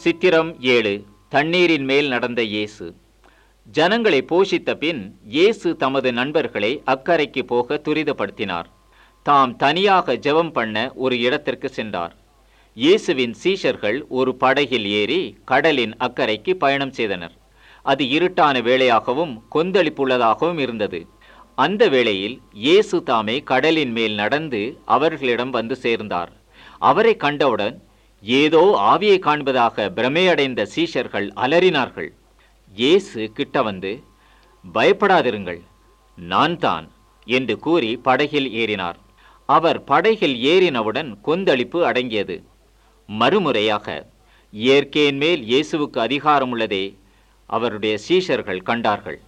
சித்திரம் ஏழு தண்ணீரின் மேல் நடந்த இயேசு ஜனங்களை போஷித்த பின் இயேசு தமது நண்பர்களை அக்கறைக்கு போக துரிதப்படுத்தினார் தாம் தனியாக ஜெபம் பண்ண ஒரு இடத்திற்கு சென்றார் இயேசுவின் சீஷர்கள் ஒரு படகில் ஏறி கடலின் அக்கறைக்கு பயணம் செய்தனர் அது இருட்டான வேளையாகவும் கொந்தளிப்புள்ளதாகவும் இருந்தது அந்த வேளையில் இயேசு தாமே கடலின் மேல் நடந்து அவர்களிடம் வந்து சேர்ந்தார் அவரை கண்டவுடன் ஏதோ ஆவியை காண்பதாக பிரமையடைந்த சீஷர்கள் அலறினார்கள் இயேசு கிட்ட வந்து பயப்படாதிருங்கள் நான் தான் என்று கூறி படகில் ஏறினார் அவர் படகில் ஏறினவுடன் கொந்தளிப்பு அடங்கியது மறுமுறையாக இயற்கையின் மேல் இயேசுவுக்கு அதிகாரம் உள்ளதே அவருடைய சீஷர்கள் கண்டார்கள்